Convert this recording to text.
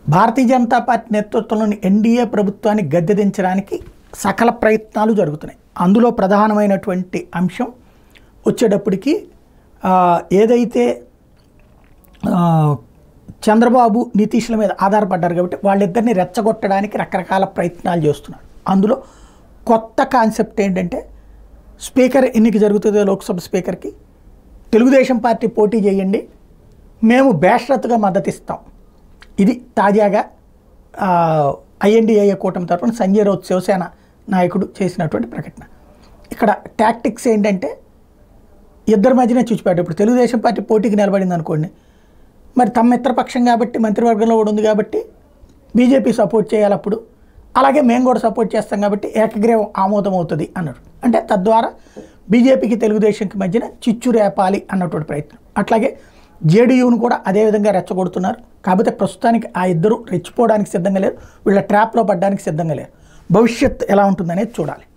భారతీయ Janata party నేతృత్వంలోని ఎన్డీఏ ప్రభుత్వాన్ని గద్దెదించడానికి సకల ప్రయత్నాలు జరుగుతున్నాయి అందులో ప్రధానమైనటువంటి అంశం వచ్చేటప్పటికి ఆ, ఏదైతే ఆ, చంద్రబాబు నితీష్ల మీద ఆధారపడ్డారు కాబట్టి వాళ్ళిద్దరిని రెచ్చగొట్టడానికి రకరకాల ప్రయత్నాలు చేస్తున్నారు అందులో కొత్త కాన్సెప్ట్ ఏంటంటే స్పీకర్ ఎన్నిక జరుగుతుందో లోక్సభ స్పీకర్కి తెలుగుదేశం పార్టీ పోటీ చేయండి మేము బేషరత్తుగా మద్దతు ఇస్తాం ఇది తాజాగా ఐఎన్డిఏ కూటమి తరఫున సంజయ్ రౌత్ శివసేన నాయకుడు చేసినటువంటి ప్రకటన ఇక్కడ టాక్టిక్స్ ఏంటంటే ఇద్దరి మధ్యనే చూచిపెట్టారు ఇప్పుడు తెలుగుదేశం పార్టీ పోటీకి నిలబడింది అనుకోండి మరి తమ మిత్రపక్షం కాబట్టి మంత్రివర్గంలో కూడా ఉంది కాబట్టి బీజేపీ సపోర్ట్ చేయాలి అప్పుడు అలాగే మేము కూడా సపోర్ట్ చేస్తాం కాబట్టి ఏకగ్రీవం ఆమోదం అవుతుంది అన్నారు అంటే తద్వారా బీజేపీకి తెలుగుదేశంకి మధ్యన చిచ్చు రేపాలి అన్నటువంటి ప్రయత్నం అట్లాగే జేడీయూను కూడా అదే విధంగా రెచ్చగొడుతున్నారు కాకపోతే ప్రస్తుతానికి ఆ ఇద్దరు రెచ్చిపోవడానికి సిద్ధంగా లేరు వీళ్ళ ట్రాప్లో పడడానికి సిద్ధంగా లేరు భవిష్యత్ ఎలా ఉంటుందనేది చూడాలి